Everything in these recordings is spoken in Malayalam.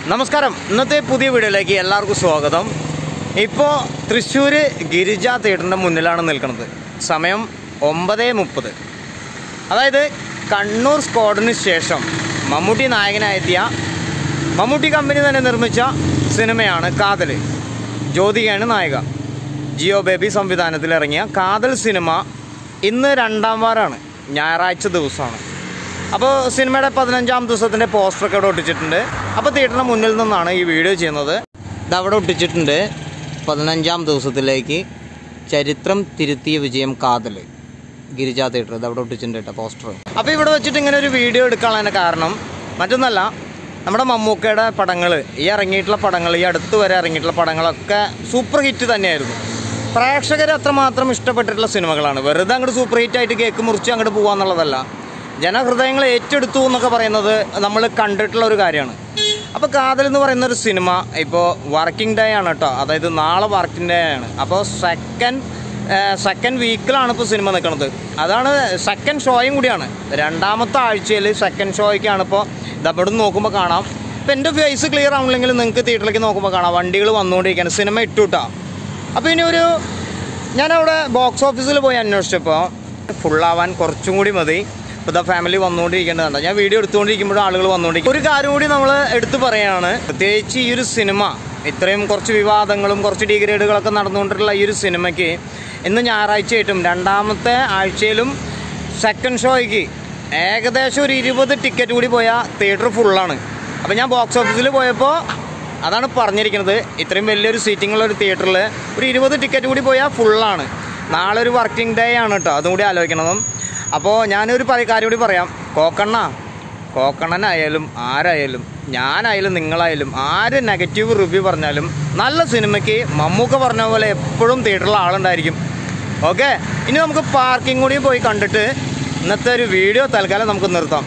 നമസ്കാരം ഇന്നത്തെ പുതിയ വീഡിയോയിലേക്ക് എല്ലാവർക്കും സ്വാഗതം ഇപ്പോൾ തൃശ്ശൂർ ഗിരിജ തിയേറ്ററിൻ്റെ മുന്നിലാണ് നിൽക്കുന്നത് സമയം ഒമ്പത് മുപ്പത് അതായത് കണ്ണൂർ സ്ക്വാഡിന് ശേഷം മമ്മൂട്ടി നായകനായെത്തിയ മമ്മൂട്ടി കമ്പനി തന്നെ നിർമ്മിച്ച സിനിമയാണ് കാതൽ ജ്യോതികയാണ് നായിക ജിയോ ബേബി സംവിധാനത്തിൽ ഇറങ്ങിയ കാതൽ സിനിമ ഇന്ന് രണ്ടാം വാരമാണ് ഞായറാഴ്ച ദിവസമാണ് അപ്പോൾ സിനിമയുടെ പതിനഞ്ചാം ദിവസത്തിൻ്റെ പോസ്റ്ററൊക്കെ ഇവിടെ ഒട്ടിച്ചിട്ടുണ്ട് അപ്പോൾ തിയേറ്ററിന് മുന്നിൽ നിന്നാണ് ഈ വീഡിയോ ചെയ്യുന്നത് ഇത് അവിടെ ഒട്ടിച്ചിട്ടുണ്ട് പതിനഞ്ചാം ദിവസത്തിലേക്ക് ചരിത്രം തിരുത്തിയ വിജയം കാതൽ ഗിരിജ തിയേറ്റർ ഇത് അവിടെ ഒട്ടിച്ചിട്ടുണ്ട് കേട്ടോ പോസ്റ്റർ അപ്പോൾ ഇവിടെ വെച്ചിട്ട് ഇങ്ങനെ ഒരു വീഡിയോ എടുക്കാനുള്ള കാരണം മറ്റൊന്നല്ല നമ്മുടെ മമ്മൂക്കയുടെ പടങ്ങൾ ഈ ഇറങ്ങിയിട്ടുള്ള പടങ്ങൾ ഈ അടുത്ത് വരെ ഇറങ്ങിയിട്ടുള്ള പടങ്ങളൊക്കെ സൂപ്പർ ഹിറ്റ് തന്നെയായിരുന്നു പ്രേക്ഷകർ അത്രമാത്രം ഇഷ്ടപ്പെട്ടിട്ടുള്ള സിനിമകളാണ് വെറുതെ അങ്ങോട്ട് സൂപ്പർ ഹിറ്റ് ആയിട്ട് കേക്ക് മുറിച്ച് അങ്ങോട്ട് പോകാന്നുള്ളതല്ല ജനഹൃദയങ്ങൾ ഏറ്റെടുത്തു എന്നൊക്കെ പറയുന്നത് നമ്മൾ കണ്ടിട്ടുള്ള ഒരു കാര്യമാണ് അപ്പോൾ കാതൽ എന്ന് പറയുന്ന ഒരു സിനിമ ഇപ്പോൾ വർക്കിംഗ് ഡേ ആണ് കേട്ടോ അതായത് നാളെ വർക്കിംഗ് ഡേ ആണ് അപ്പോൾ സെക്കൻഡ് സെക്കൻഡ് വീക്കിലാണ് ഇപ്പോൾ സിനിമ നിൽക്കുന്നത് അതാണ് സെക്കൻഡ് ഷോയും കൂടിയാണ് രണ്ടാമത്തെ ആഴ്ചയിൽ സെക്കൻഡ് ഷോയ്ക്കാണ് ഇപ്പോൾ ഇതവിടെ നോക്കുമ്പോൾ കാണാം ഇപ്പം എൻ്റെ ഫേസ് ക്ലിയർ ആവണമെങ്കിൽ നിങ്ങൾക്ക് തിയേറ്ററിലേക്ക് നോക്കുമ്പോൾ കാണാം വണ്ടികൾ വന്നുകൊണ്ടിരിക്കുകയാണ് സിനിമ ഇട്ടുട്ടാ അപ്പോൾ ഇനി ഒരു ഞാനവിടെ ബോക്സ് ഓഫീസിൽ പോയി അന്വേഷിച്ചപ്പോൾ ഫുള്ളാവാൻ കുറച്ചും കൂടി മതി ഇപ്പോൾ ദ ഫാമിലി വന്നുകൊണ്ടിരിക്കേണ്ടതുണ്ട് ഞാൻ വീഡിയോ എടുത്തുകൊണ്ടിരിക്കുമ്പോഴും ആളുകൾ വന്നുകൊണ്ടിരിക്കും ഒരു കാര്യം കൂടി നമ്മൾ എടുത്തു പറയുകയാണ് പ്രത്യേകിച്ച് ഈ ഒരു സിനിമ ഇത്രയും കുറച്ച് വിവാദങ്ങളും കുറച്ച് ഡിഗ്രേഡുകളൊക്കെ നടന്നുകൊണ്ടിട്ടുള്ള ഈ ഒരു സിനിമയ്ക്ക് ഇന്ന് ഞായറാഴ്ചയായിട്ടും രണ്ടാമത്തെ ആഴ്ചയിലും സെക്കൻഡ് ഷോയ്ക്ക് ഏകദേശം ഒരു ഇരുപത് ടിക്കറ്റ് കൂടി പോയാൽ തിയേറ്റർ ഫുള്ളാണ് അപ്പോൾ ഞാൻ ബോക്സ് ഓഫീസിൽ പോയപ്പോൾ അതാണ് പറഞ്ഞിരിക്കുന്നത് ഇത്രയും വലിയൊരു സീറ്റിംഗ് ഉള്ള ഒരു തിയേറ്ററിൽ ഒരു ഇരുപത് ടിക്കറ്റ് കൂടി പോയാൽ ഫുള്ളാണ് നാളെ ഒരു വർക്കിംഗ് ഡേ ആണ് കേട്ടോ അതും കൂടി ആലോചിക്കണം അപ്പോൾ ഞാനൊരു പ- കാര്യം കൂടി പറയാം കോക്കണ്ണ കോക്കണ്ണനായാലും ആരായാലും ഞാനായാലും നിങ്ങളായാലും ആര് നെഗറ്റീവ് റിവ്യൂ പറഞ്ഞാലും നല്ല സിനിമയ്ക്ക് മമ്മൂക്ക പറഞ്ഞ പോലെ എപ്പോഴും തിയേറ്ററിൽ ആളുണ്ടായിരിക്കും ഓക്കെ ഇനി നമുക്ക് പാർക്കിംഗ് കൂടി പോയി കണ്ടിട്ട് ഇന്നത്തെ ഒരു വീഡിയോ തൽക്കാലം നമുക്ക് നിർത്താം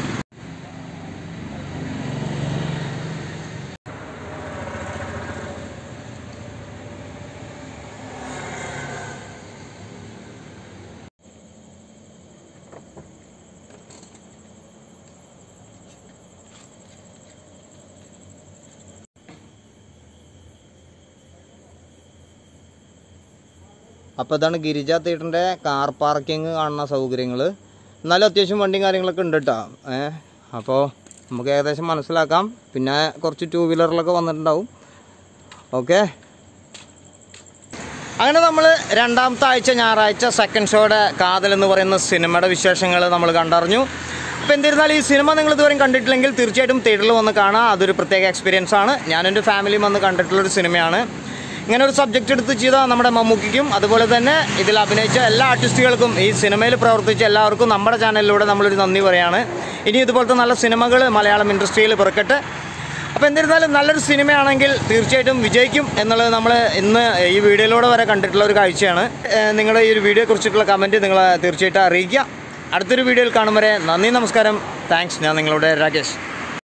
അപ്പോൾ ഇതാണ് ഗിരിജ തിയേറ്ററിൻ്റെ കാർ പാർക്കിംഗ് കാണുന്ന സൗകര്യങ്ങൾ എന്നാലും അത്യാവശ്യം വണ്ടിയും കാര്യങ്ങളൊക്കെ ഉണ്ട് കേട്ടോ ഏ അപ്പോൾ നമുക്ക് ഏകദേശം മനസ്സിലാക്കാം പിന്നെ കുറച്ച് ടൂ വീലറിലൊക്കെ വന്നിട്ടുണ്ടാവും ഓക്കെ അങ്ങനെ നമ്മൾ രണ്ടാമത്തെ ആഴ്ച ഞായറാഴ്ച സെക്കൻഡ് ഷോയുടെ കാതൽ എന്ന് പറയുന്ന സിനിമയുടെ വിശേഷങ്ങൾ നമ്മൾ കണ്ടറിഞ്ഞു അപ്പോൾ എന്നിരുന്നാലും ഈ സിനിമ നിങ്ങൾ ഇതുവരെയും കണ്ടിട്ടില്ലെങ്കിൽ തീർച്ചയായിട്ടും തിയേറ്ററിൽ വന്ന് കാണാം അതൊരു പ്രത്യേക എക്സ്പീരിയൻസ് ആണ് ഞാനും എൻ്റെ ഫാമിലിയും വന്ന് കണ്ടിട്ടുള്ളൊരു സിനിമയാണ് ഇങ്ങനെ ഒരു സബ്ജക്റ്റ് എടുത്ത് ചെയ്ത നമ്മുടെ മമ്മൂക്കിക്കും അതുപോലെ തന്നെ ഇതിൽ അഭിനയിച്ച എല്ലാ ആർട്ടിസ്റ്റുകൾക്കും ഈ സിനിമയിൽ പ്രവർത്തിച്ച എല്ലാവർക്കും നമ്മുടെ ചാനലിലൂടെ നമ്മളൊരു നന്ദി പറയാണ് ഇനി ഇതുപോലത്തെ നല്ല സിനിമകൾ മലയാളം ഇൻഡസ്ട്രിയിൽ പിറക്കട്ടെ അപ്പോൾ എന്നിരുന്നാലും നല്ലൊരു സിനിമയാണെങ്കിൽ തീർച്ചയായിട്ടും വിജയിക്കും എന്നുള്ളത് നമ്മൾ ഇന്ന് ഈ വീഡിയോയിലൂടെ വരെ കണ്ടിട്ടുള്ള ഒരു കാഴ്ചയാണ് ഏഹ് നിങ്ങളുടെ ഈ ഒരു വീഡിയോയെ കുറിച്ചിട്ടുള്ള കമൻറ്റ് നിങ്ങൾ തീർച്ചയായിട്ടും അറിയിക്കുക അടുത്തൊരു വീഡിയോയിൽ കാണും വരെ നന്ദി നമസ്കാരം താങ്ക്സ് ഞാൻ നിങ്ങളുടെ രാകേഷ്